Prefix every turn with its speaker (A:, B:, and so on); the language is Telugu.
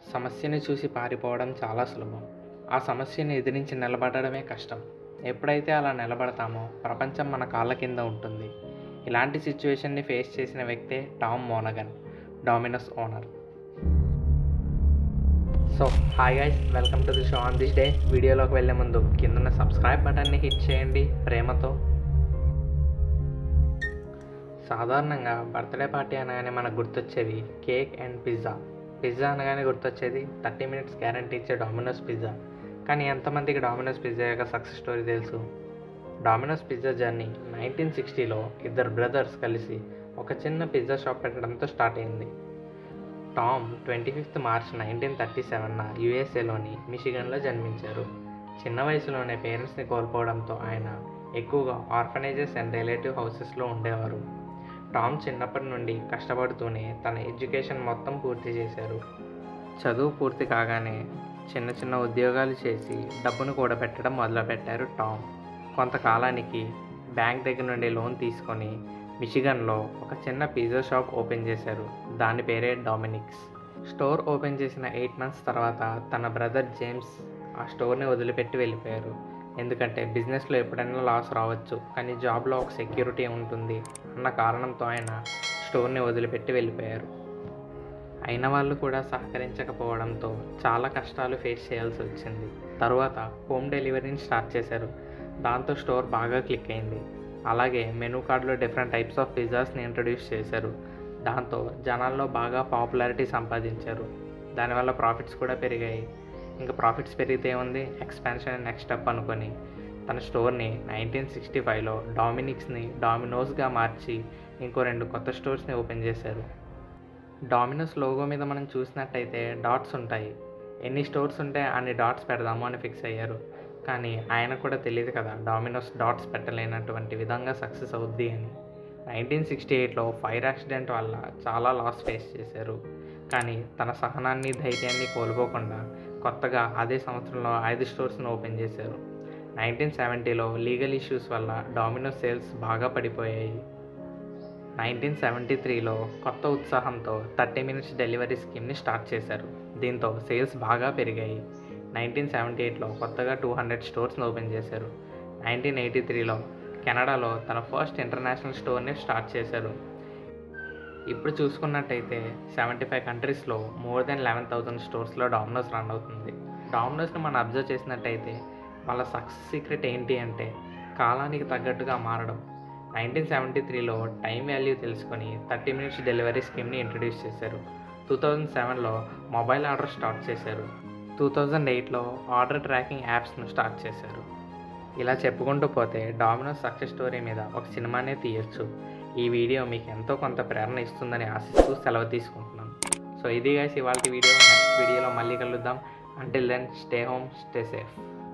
A: సమస్యని చూసి పారిపోవడం చాలా సులభం ఆ సమస్యని ఎదిరించి నిలబడడమే కష్టం ఎప్పుడైతే అలా నిలబడతామో ప్రపంచం మన కాళ్ళ కింద ఉంటుంది ఇలాంటి సిచ్యువేషన్ని ఫేస్ చేసిన వ్యక్తే టామ్ మోనగన్ Domino's owner so hi guys welcome to the show on this day వీడియోలోకి వెళ్ళే ముందు కింద సబ్స్క్రైబ్ బటన్ని హిట్ చేయండి ప్రేమతో సాధారణంగా బర్త్డే పార్టీ అనగానే మనకు గుర్తొచ్చేవి కేక్ అండ్ పిజ్జా పిజ్జా అనగానే గుర్తొచ్చేది థర్టీ మినిట్స్ గ్యారంటీ ఇచ్చే డామినోస్ పిజ్జా కానీ ఎంతమందికి డామినోస్ పిజ్జా యొక్క సక్సెస్ స్టోరీ తెలుసు డామినోస్ పిజ్జా జర్నీ నైన్టీన్ సిక్స్టీలో ఇద్దరు బ్రదర్స్ కలిసి ఒక చిన్న పిజ్జా షాప్ పెట్టడంతో స్టార్ట్ అయింది Tom twenty fifth March nineteen thirty సెవెన్న యుఎస్ఏలోని మిషిగన్లో జన్మించారు చిన్న వయసులోనే పేరెంట్స్ని కోల్పోవడంతో ఆయన ఎక్కువగా ఆర్ఫనైజెస్ అండ్ రిలేటివ్ హౌసెస్లో ఉండేవారు టామ్ చిన్నప్పటి నుండి కష్టపడుతూనే తన ఎడ్యుకేషన్ మొత్తం పూర్తి చేశారు చదువు పూర్తి కాగానే చిన్న చిన్న ఉద్యోగాలు చేసి డబ్బును కూడబెట్టడం మొదలుపెట్టారు టామ్ కొంతకాలానికి బ్యాంక్ దగ్గర నుండి లోన్ తీసుకొని మిచిగన్లో ఒక చిన్న పిజ్జా షాప్ ఓపెన్ చేశారు దాని పేరే డామినిక్స్ స్టోర్ ఓపెన్ చేసిన ఎయిట్ మంత్స్ తర్వాత తన బ్రదర్ జేమ్స్ ఆ స్టోర్ని వదిలిపెట్టి వెళ్ళిపోయారు ఎందుకంటే బిజినెస్లో ఎప్పుడైనా లాస్ రావచ్చు కానీ జాబ్లో ఒక సెక్యూరిటీ ఉంటుంది అన్న కారణంతో ఆయన స్టోర్ని వదిలిపెట్టి వెళ్ళిపోయారు అయిన వాళ్ళు కూడా సహకరించకపోవడంతో చాలా కష్టాలు ఫేస్ చేయాల్సి వచ్చింది తర్వాత హోమ్ డెలివరీని స్టార్ట్ చేశారు దాంతో స్టోర్ బాగా క్లిక్ అయింది అలాగే మెనూ కార్డులో డిఫరెంట్ టైప్స్ ఆఫ్ పిజ్జాస్ని ఇంట్రడ్యూస్ చేశారు దాంతో జనాల్లో బాగా పాపులారిటీ సంపాదించారు దానివల్ల ప్రాఫిట్స్ కూడా పెరిగాయి ఇంకా ప్రాఫిట్స్ పెరిగితే ఉంది ఎక్స్పాన్షన్ నెక్స్ట్ స్టెప్ అనుకొని తన స్టోర్ని నైన్టీన్ సిక్స్టీ ఫైవ్లో డామినిక్స్ని డామినోస్గా మార్చి ఇంకో రెండు కొత్త స్టోర్స్ని ఓపెన్ చేశారు డామినోస్ లోగో మీద మనం చూసినట్టయితే డాట్స్ ఉంటాయి ఎన్ని స్టోర్స్ ఉంటే అన్ని డాట్స్ పెడదాము అని ఫిక్స్ అయ్యారు కానీ ఆయన కూడా తెలియదు కదా డామినోస్ డాట్స్ పెట్టలేనటువంటి విధంగా సక్సెస్ అవుద్ది అని నైన్టీన్ సిక్స్టీ ఎయిట్లో ఫైర్ యాక్సిడెంట్ వల్ల చాలా లాస్ ఫేస్ చేశారు కానీ తన సహనాన్ని ధైర్యాన్ని కోల్పోకుండా కొత్తగా అదే సంవత్సరంలో ఐదు స్టోర్స్ను ఓపెన్ చేశారు నైన్టీన్ సెవెంటీలో లీగల్ ఇష్యూస్ వల్ల డామినోస్ సేల్స్ బాగా పడిపోయాయి నైన్టీన్ సెవెంటీ త్రీలో కొత్త ఉత్సాహంతో థర్టీ మినిట్స్ డెలివరీ స్కీమ్ని స్టార్ట్ చేశారు దీంతో సేల్స్ బాగా పెరిగాయి నైన్టీన్ సెవెంటీ ఎయిట్లో కొత్తగా టూ హండ్రెడ్ స్టోర్స్ని ఓపెన్ చేశారు నైన్టీన్ ఎయిటీ త్రీలో కెనడాలో తన ఫస్ట్ ఇంటర్నేషనల్ స్టోర్ని స్టార్ట్ చేశారు ఇప్పుడు చూసుకున్నట్టయితే సెవెంటీ ఫైవ్ కంట్రీస్లో మోర్ దెన్ లెవెన్ థౌసండ్ స్టోర్స్లో డామినోస్ రన్ అవుతుంది డామినోస్ని మనం అబ్జర్వ్ చేసినట్టయితే వాళ్ళ సక్సెస్ సీక్రెట్ ఏంటి అంటే కాలానికి తగ్గట్టుగా మారడం నైన్టీన్ సెవెంటీ త్రీలో టైం వాల్యూ తెలుసుకొని థర్టీ మినిట్స్ డెలివరీ స్కీమ్ని ఇంట్రడ్యూస్ చేశారు టూ థౌజండ్ సెవెన్లో మొబైల్ ఆర్డర్ స్టార్ట్ చేశారు టూ థౌజండ్ ఎయిట్లో ఆర్డర్ ట్రాకింగ్ యాప్స్ను స్టార్ట్ చేశారు ఇలా చెప్పుకుంటూ పోతే డామినోస్ సక్సెస్ స్టోరీ మీద ఒక సినిమానే తీయొచ్చు ఈ వీడియో మీకు ఎంతో కొంత ప్రేరణ ఇస్తుందని ఆశిస్తూ సెలవు తీసుకుంటున్నాను సో ఇది గైస్ ఇవాళ వీడియో నెక్స్ట్ వీడియోలో మళ్ళీ కలుద్దాం until then stay home stay safe